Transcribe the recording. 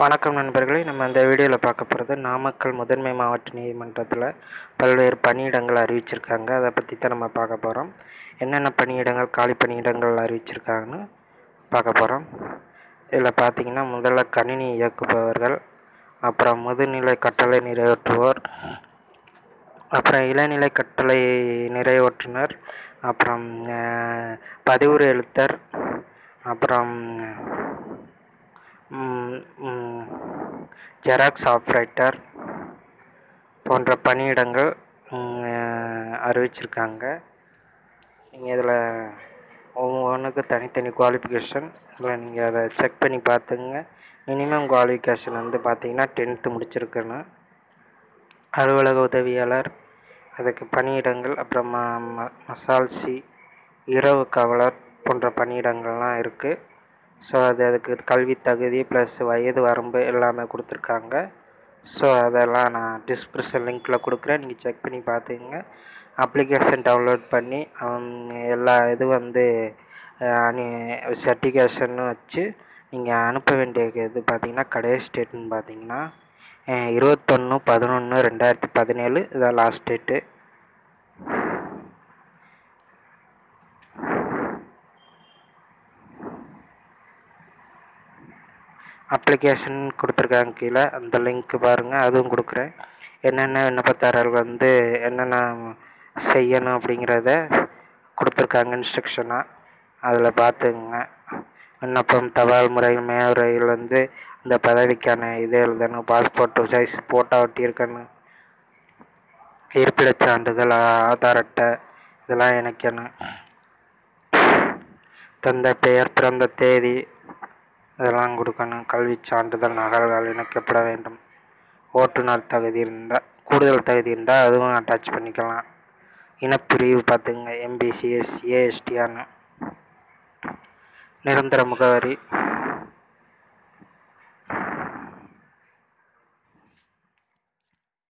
வணக்கம் நண்பர்களே நம்ம இந்த வீடியோவில் பார்க்க போகிறது நாமக்கல் முதன்மை மாவட்ட நீதிமன்றத்தில் பல்வேறு பணியிடங்கள் அறிவிச்சிருக்காங்க அதை பற்றி தான் நம்ம பார்க்க போகிறோம் என்னென்ன பணியிடங்கள் காலி பணியிடங்கள் அறிவிச்சிருக்காங்கன்னு பார்க்க போகிறோம் இதில் பார்த்தீங்கன்னா முதல்ல கணினி இயக்குபவர்கள் அப்புறம் முதுநிலை கட்டளை நிறைவேற்றுவோர் அப்புறம் இளநிலை கட்டளை நிறைவேற்றுனர் அப்புறம் அஹ், பதிவுறு எழுத்தர் அப்புறம் ஜெராக்ஸ் ஆப்ரேட்டர் போன்ற பணியிடங்கள் ம், அறிவிச்சிருக்காங்க நீங்கள் இதில் ஒவ்வொன்றுக்கும் தனித்தனி குவாலிஃபிகேஷன் இதில் நீங்கள் அதை செக் பண்ணி பார்த்துங்க மினிமம் குவாலிஃபிகேஷன் வந்து பார்த்தீங்கன்னா டென்த்து முடிச்சிருக்கணும் அலுவலக உதவியாளர் அதுக்கு பணியிடங்கள் அப்புறம் ம- ம- மசால்சி இரவு காவலர் போன்ற பணியிடங்கள்லாம் இருக்குது ஸோ அது அதுக்கு கல்வி தகுதி ப்ளஸ் வயது வரம்பு எல்லாமே கொடுத்துருக்காங்க ஸோ அதெல்லாம் நான் டிஸ்கிரிப்ஷன் லிங்க்கில் கொடுக்குறேன் நீங்கள் செக் பண்ணி பார்த்துங்க அப்ளிகேஷன் டவுன்லோட் பண்ணி அவங்க எல்லா இது வந்து சர்டிஃபிகேஷன்னு வச்சு நீங்கள் அனுப்ப வேண்டிய இது பார்த்தீங்கன்னா கடைசி டேட்னு பார்த்தீங்கன்னா இருபத்தொன்று பதினொன்று ரெண்டாயிரத்தி பதினேழு இதான் லாஸ்ட் டேட்டு அப்ளிகேஷன் கொடுத்துருக்காங்க கீழே அந்த லிங்க் பாருங்கள் அதுவும் கொடுக்குறேன் என்னென்ன விண்ணப்பதாரர்கள் வந்து என்னென்ன செய்யணும் அப்படிங்கிறத கொடுத்துருக்காங்க இன்ஸ்ட்ரக்ஷனாக அதில் பார்த்துங்க விண்ணப்பம் தபால் முறையில் மேலுறையில் வந்து இந்த பதவிக்கான இது எழுதணும் பாஸ்போர்ட் சைஸ் ஃபோட்டோ ஒட்டியிருக்கணும் இருப்பிடச் சான்றிதழ் ஆ- ஆதார் அட்டை இதெல்லாம் இணைக்கணும் தந்த பெயர் பிறந்த தேதி இதெல்லாம் கொடுக்கணும் கல்விச் சான்றிதழ் நகல்கள் இணைக்கப்பட வேண்டும் ஓட்டுநர் தகுதி இருந்தால் கூடுதல் தகுதி இருந்தால் அதுவும் அட்டாச் பண்ணிக்கலாம் இனப்பிரிவு பார்த்துங்க எம்பிசி எஸ்சி எஸ்டியான்னு நிரந்தர முகவரி